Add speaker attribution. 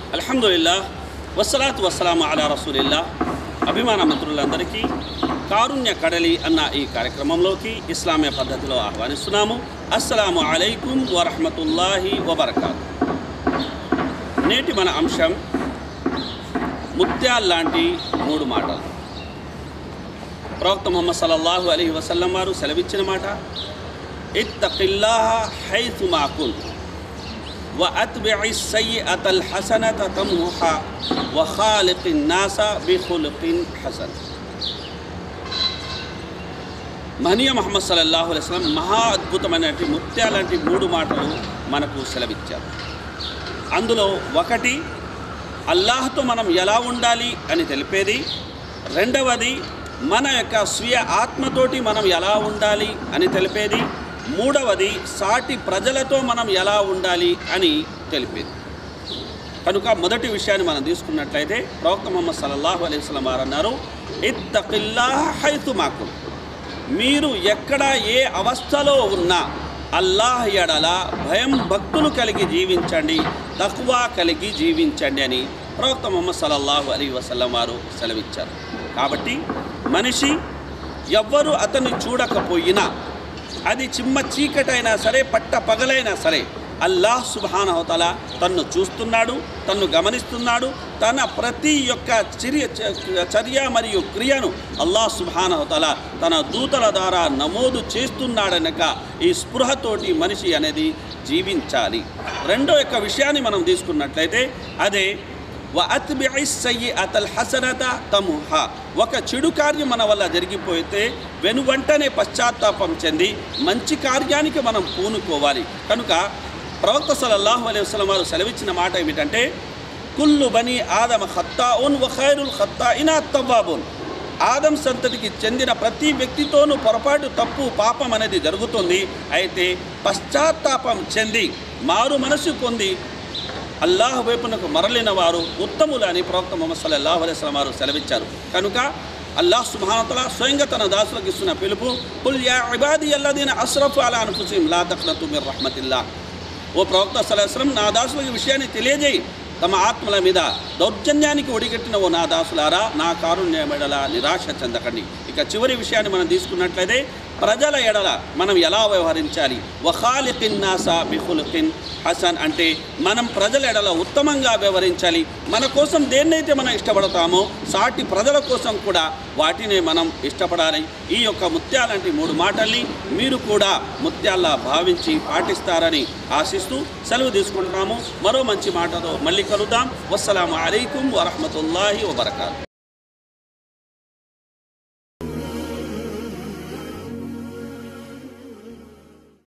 Speaker 1: అల్హమ్దుల్లా వస్సలాతు వస్సలాము అలా రసూలిల్లా అభిమాన మిత్రులందరికీ కారుణ్య కడలి అన్న ఈ కార్యక్రమంలోకి ఇస్లామీయ పద్ధతిలో ఆహ్వానిస్తున్నాము అస్సలాము అలైకుం వరహమతుల్లాహి వబర్కాతు నేటి మన అంశం ముత్యాల్లాంటి మూడు మాటలు ప్రవక్త ముహమ్మద్ సల్లల్లాహు అలీ వసల్లం వారు సెలవిచ్చిన మాట ఇత్తకిల్లాహ హైతు మాకుల్ وأتبع السيئة الحسنة تمحها وخالق الناس بخلق حسن మహనీయ మహమ్మద్ సల్లల్లాహు అలైహి వసల్లం మహా అద్భుతమైనటువంటి ముత్యాలంటి మూడు మాటలు మనకు సెలవిచ్చారు అందులో ఒకటి అల్లాహ్తో మనం ఎలా ఉండాలి అని తెలిపేది రెండవది మన యొక్క స్వీయ ఆత్మతోటి మనం ఎలా ఉండాలి అని తెలిపేది మూడవది సాటి ప్రజలతో మనం ఎలా ఉండాలి అని తెలిపేది కనుక మొదటి విషయాన్ని మనం తీసుకున్నట్లయితే ప్రవక్త ముహమ్మద్ సల్లల్లాహు అలైహి వసల్లం వారు అన్నారు ఇత్తకిల్లాహ హైతు మాకు మీరు ఎక్కడ ఏ అవస్థలో ఉన్నా అల్లాహ్ ఎడల భయం భక్తులు కలిగి జీవించండి తక్కువ కలిగి జీవించండి అని ప్రవక్త ముహమ్మద్ సల్లల్లాహు అలీ వసల్లం వారు సెలవిచ్చారు కాబట్టి మనిషి ఎవ్వరు అతన్ని చూడకపోయినా అది చిమ్మ చీకటైనా సరే పట్ట పగలైనా సరే అల్లాహ్ సుబానవతల తన్ను చూస్తున్నాడు తన్ను గమనిస్తున్నాడు తన ప్రతి యొక్క చర్య చర్య మరియు క్రియను అల్లాహ్ సుబానవతల తన దూతల ద్వారా నమోదు చేస్తున్నాడనక ఈ స్పృహతోటి మనిషి అనేది జీవించాలి రెండో యొక్క విషయాన్ని మనం తీసుకున్నట్లయితే అదే అతల్ హసనత తముహ ఒక చెడు కార్యం మన వల్ల జరిగిపోతే వెనువంటనే పశ్చాత్తాపం చెంది మంచి కార్యానికి మనం పూనుకోవాలి కనుక ప్రవక్త సలల్లాహు అలైహి వసల్లం వారు సెలవిచ్చిన మాట ఏమిటంటే కుల్లు బని ఆదమ ఖత్తా ఉన్ వఖైరుల్ ఖత్తా ఇనా తవ్వాబున్ ఆదం సంతతికి చెందిన ప్రతి వ్యక్తితోనూ పొరపాటు తప్పు పాపం అనేది జరుగుతుంది అయితే పశ్చాత్తాపం చెంది మారు మనసు పొంది అల్లాహ్ వైపునకు మరలిన వారు ఉత్తములు అని ప్రవక్త ముహమ్మద్ సల్లల్లాహు అలైహి వసల్లం వారు సెలవిచ్చారు కనుక అల్లాహ్ సుబ్హానతల స్వయంగా తన దాసులకు ఇస్తున్న పిలుపు కుల్ యా ఇబాది అల్లదీన అస్రఫ్ అలా అనుఫుసిం లా తఖ్నతు మిర్ రహ్మతిల్లా ఓ ప్రవక్త సలహస్రం నా దాసులకు విషయాన్ని తెలియజేయి తమ ఆత్మల మీద దౌర్జన్యానికి ఒడిగట్టిన ఓ నా దాసులారా నా కారుణ్య ఎడల నిరాశ చెందకండి ఇక చివరి విషయాన్ని మనం తీసుకున్నట్లయితే ప్రజల ఎడల మనం ఎలా వ్యవహరించాలి వఖాలికిన్ నాసా బిహులుకిన్ హసన్ అంటే మనం ప్రజల ఎడల ఉత్తమంగా వ్యవహరించాలి మన కోసం దేన్నైతే మనం ఇష్టపడతామో సాటి ప్రజల కోసం కూడా వాటినే మనం ఇష్టపడాలి ఈ యొక్క ముత్యాలంటి మూడు మాటల్ని మీరు కూడా ముత్యాల్లా భావించి పాటిస్తారని ఆశిస్తూ సెలవు తీసుకుంటున్నాము మరో మంచి మాటతో మళ్ళీ కలుద్దాం వస్సలాము అలైకుం వరహమతుల్లాహి వబర్కాతు